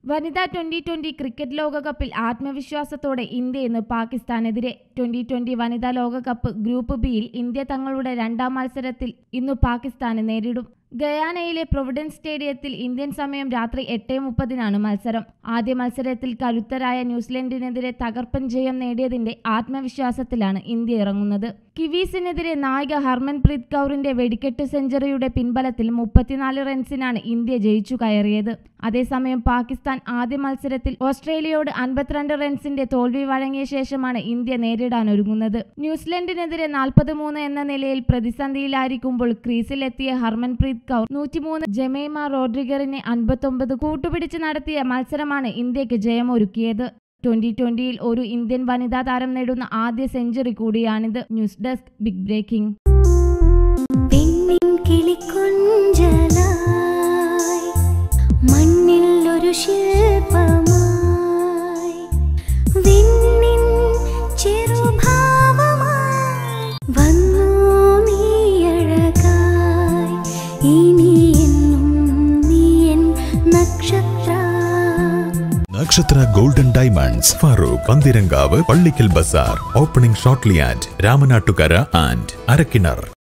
വനിതാ twenty twenty cricket ലോകകപ്പിൽ ആത്മവിശ്വാസത്തോടെ ഇന്ത്യ ഇന്ന് പാകിസ്ഥാനെതിരെ ട്വന്റി ട്വന്റി വനിതാ ലോകകപ്പ് ഗ്രൂപ്പ് ബിയിൽ ഇന്ത്യ തങ്ങളുടെ രണ്ടാം മത്സരത്തിൽ ഇന്നു പാകിസ്ഥാനെ നേരിടും ഗയാനയിലെ പ്രൊവിഡൻസ് സ്റ്റേഡിയത്തിൽ ഇന്ത്യൻ സമയം രാത്രി എട്ട് മുപ്പതിനാണ് മത്സരം ആദ്യ മത്സരത്തിൽ കരുത്തരായ ന്യൂസിലൻഡിനെതിരെ തകർപ്പൻ ജയം നേടിയതിന്റെ ആത്മവിശ്വാസത്തിലാണ് ഇന്ത്യ ഇറങ്ങുന്നത് കിവീസിനെതിരെ നായിക ഹർമൻപ്രീത് കൗറിന്റെ വെടിക്കെട്ട് സെഞ്ചുറിയുടെ പിൻബലത്തിൽ മുപ്പത്തിനാല് റൺസിനാണ് ഇന്ത്യ ജയിച്ചു കയറിയത് അതേസമയം പാകിസ്ഥാൻ ആദ്യ മത്സരത്തിൽ ഓസ്ട്രേലിയയോട് അൻപത്തിരണ്ട് റൺസിന്റെ തോൽവി വഴങ്ങിയ ശേഷമാണ് ഇന്ത്യ നേരിടാനൊരുങ്ങുന്നത് ന്യൂസിലൻഡിനെതിരെ നാൽപ്പത് മൂന്ന് എന്ന നിലയിൽ പ്രതിസന്ധിയിലായിരിക്കുമ്പോൾ ക്രീസിലെത്തിയ ഹർമൻപ്രീത് കൗർ നൂറ്റിമൂന്ന് ജമൈമ റോഡ്രിഗറിനെ അൻപത്തൊമ്പത് കൂട്ടുപിടിച്ച് നടത്തിയ മത്സരമാണ് ഇന്ത്യക്ക് ജയമൊരുക്കിയത് ട്വന്റി ട്വന്റിയിൽ ഒരു ഇന്ത്യൻ വനിതാ താരം നേടുന്ന ആദ്യ സെഞ്ചുറി കൂടിയാണിത് ന്യൂസ് ഡെസ്ക് ബിഗ് ബ്രേക്കിംഗ് പെണ്ണിൻ കിളിക്കൊഞ്ചലായി മണ്ണിൽ ഒരു ശില്പമായി വിണ്ണിൻ ചെറുഭാവമായി വന്നു നീ അഴകായി ഇനി എന്നും നീ എൻ നക്ഷത്ര നക്ഷത്ര golden diamonds Farook Panthirankavu Pallikkal Bazar opening shortly at Ramanattukara and Arakkinar